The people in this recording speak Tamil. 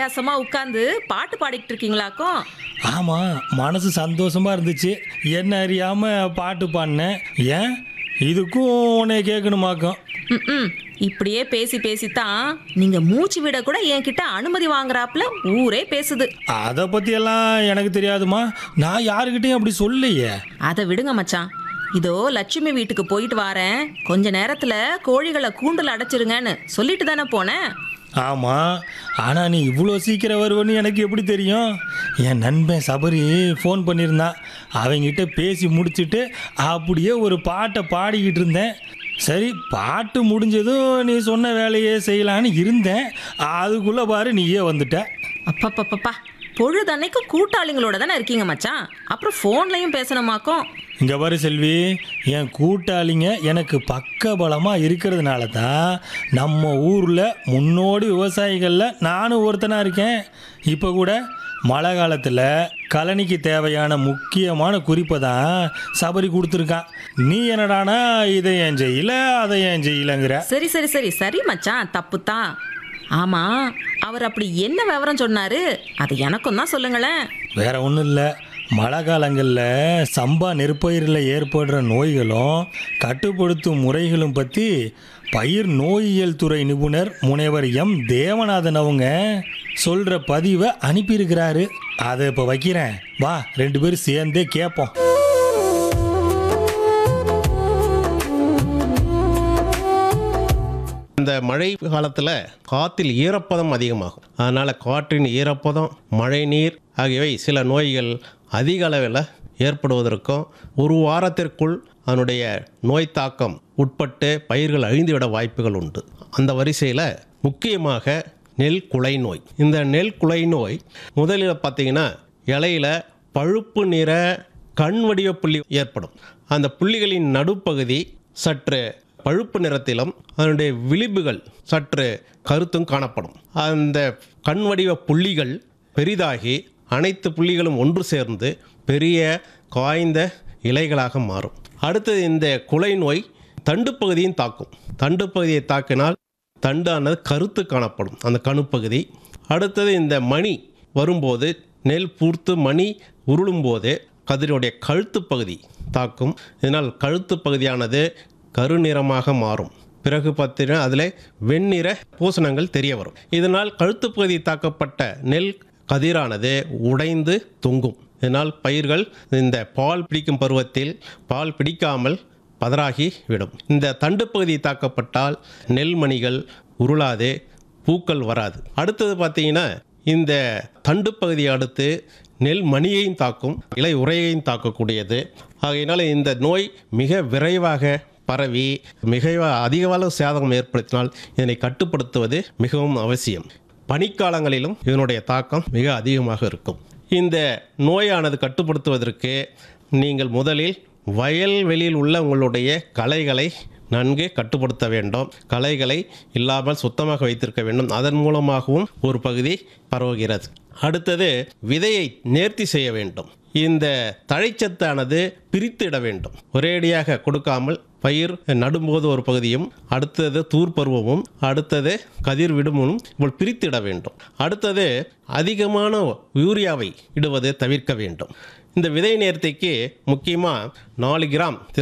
உல்லாசமா உட்காந்து பாட்டு பாடிக்கிட்டு இருக்கீங்களாக்கும் ஆமாம் மனசு சந்தோஷமா இருந்துச்சு என்ன அறியாம பாட்டு பாடினேன் ஏன் இதுக்கும் உன்னை கேட்கணுமாக்கும் ம் இப்படியே பேசி பேசித்தான் நீங்க மூச்சு விட கூட என்கிட்ட அனுமதி வாங்குறாப்புல ஊரே பேசுது அதை பற்றியெல்லாம் எனக்கு தெரியாதுமா நான் யாருக்கிட்டையும் அப்படி சொல்லலையே அதை விடுங்க மச்சான் இதோ லட்சுமி வீட்டுக்கு போயிட்டு வாரேன் கொஞ்ச நேரத்துல கோழிகளை கூண்டுல அடைச்சிருங்கன்னு சொல்லிட்டு தானே போனேன் ஆமாம் ஆனால் நீ இவ்வளோ சீக்கிரம் வருவன்னு எனக்கு எப்படி தெரியும் என் நண்பன் சபரி ஃபோன் பண்ணியிருந்தான் அவங்கிட்ட பேசி முடிச்சுட்டு அப்படியே ஒரு பாட்டை பாடிக்கிட்டு இருந்தேன் சரி பாட்டு முடிஞ்சதும் நீ சொன்ன வேலையே செய்யலான்னு இருந்தேன் அதுக்குள்ளே பாரு நீயே வந்துட்ட அப்பப்பப்பப்பா பொழுதன்னைக்கும் கூட்டாளிங்களோட தானே இருக்கீங்க மச்சான் அப்புறம் ஃபோன்லையும் பேசணுமாக்கும் இங்கே பாரு செல்வி என் கூட்டாளிங்க எனக்கு பக்கபலமாக இருக்கிறதுனால தான் நம்ம ஊரில் முன்னோடி விவசாயிகளில் நானும் ஒருத்தனாக இருக்கேன் இப்போ கூட மழை காலத்தில் கழனிக்கு தேவையான முக்கியமான குறிப்பை தான் சபரி கொடுத்துருக்கான் நீ என்னடானா இதை ஏன் செய்யல அதை ஏன் செய்யலங்கிற சரி சரி சரி சரி மச்சான் தப்பு தான் ஆமா அவர் அப்படி என்ன விவரம் சொன்னாரு அது எனக்கும் தான் சொல்லுங்களேன் வேற ஒன்றும் இல்லை மழை காலங்களில் சம்பா நெற்பயிரில் ஏற்படுற நோய்களும் கட்டுப்படுத்தும் முறைகளும் பற்றி பயிர் நோயியல் துறை நிபுணர் முனைவர் எம் தேவநாதன் அவங்க சொல்கிற பதிவை அனுப்பியிருக்கிறாரு அதை இப்போ வைக்கிறேன் வா ரெண்டு பேரும் சேர்ந்தே கேட்போம் இந்த மழை காலத்தில் காற்றில் ஈரப்பதம் அதிகமாகும் அதனால் காற்றின் ஈரப்பதம் மழைநீர் ஆகியவை சில நோய்கள் அதிக அளவில் ஏற்படுவதற்கும் ஒரு வாரத்திற்குள் அதனுடைய நோய் தாக்கம் உட்பட்டு பயிர்கள் அழிந்துவிட வாய்ப்புகள் உண்டு அந்த வரிசையில் முக்கியமாக நெல் குலை நோய் இந்த நெல் குலை நோய் முதலில் பார்த்தீங்கன்னா இலையில பழுப்பு நிற கண் வடிவ புள்ளி ஏற்படும் அந்த புள்ளிகளின் நடுப்பகுதி சற்று பழுப்பு நிறத்திலும் அதனுடைய விளிம்புகள் சற்று கருத்தும் காணப்படும் அந்த கண் வடிவ புள்ளிகள் பெரிதாகி அனைத்து புள்ளிகளும் ஒன்று சேர்ந்து பெரிய காய்ந்த இலைகளாக மாறும் அடுத்தது இந்த குலை நோய் தண்டு பகுதியும் தாக்கும் தண்டு பகுதியை தாக்கினால் தண்டானது கருத்து காணப்படும் அந்த கணுப்பகுதி அடுத்தது இந்த மணி வரும்போது நெல் பூர்த்து மணி உருளும்போது கதிரினுடைய கழுத்து பகுதி தாக்கும் இதனால் கழுத்து பகுதியானது கருநிறமாக மாறும் பிறகு பார்த்தீங்கன்னா அதில் வெண்ணிற பூசணங்கள் தெரிய வரும் இதனால் கழுத்து பகுதி தாக்கப்பட்ட நெல் கதிரானது உடைந்து தொங்கும் இதனால் பயிர்கள் இந்த பால் பிடிக்கும் பருவத்தில் பால் பிடிக்காமல் பதறாகி விடும் இந்த தண்டு பகுதி தாக்கப்பட்டால் நெல்மணிகள் உருளாது பூக்கள் வராது அடுத்தது பார்த்தீங்கன்னா இந்த தண்டு பகுதியை அடுத்து நெல் மணியையும் தாக்கும் இலை உரையையும் தாக்கக்கூடியது ஆகையினால இந்த நோய் மிக விரைவாக பரவி மிக அதிக அளவு சேதம் ஏற்படுத்தினால் இதனை கட்டுப்படுத்துவது மிகவும் அவசியம் பனிக்காலங்களிலும் இதனுடைய தாக்கம் மிக அதிகமாக இருக்கும் இந்த நோயானது கட்டுப்படுத்துவதற்கு நீங்கள் முதலில் வயல்வெளியில் உள்ள உங்களுடைய களைகளை நன்கு கட்டுப்படுத்த வேண்டும் களைகளை இல்லாமல் சுத்தமாக வைத்திருக்க வேண்டும் அதன் மூலமாகவும் ஒரு பகுதி பரவுகிறது அடுத்தது விதையை நேர்த்தி செய்ய வேண்டும் இந்த தழைச்சத்தானது பிரித்திட வேண்டும் ஒரேடியாக கொடுக்காமல் பயிர் நடும்போது ஒரு பகுதியும் அடுத்தது தூர் பருவமும் அடுத்தது கதிர் விடுமும் இப்படி பிரித்திட வேண்டும் அடுத்தது அதிகமான யூரியாவை இடுவதை தவிர்க்க வேண்டும் இந்த விதை நேர்த்திக்கு முக்கியமாக நாலு கிராம்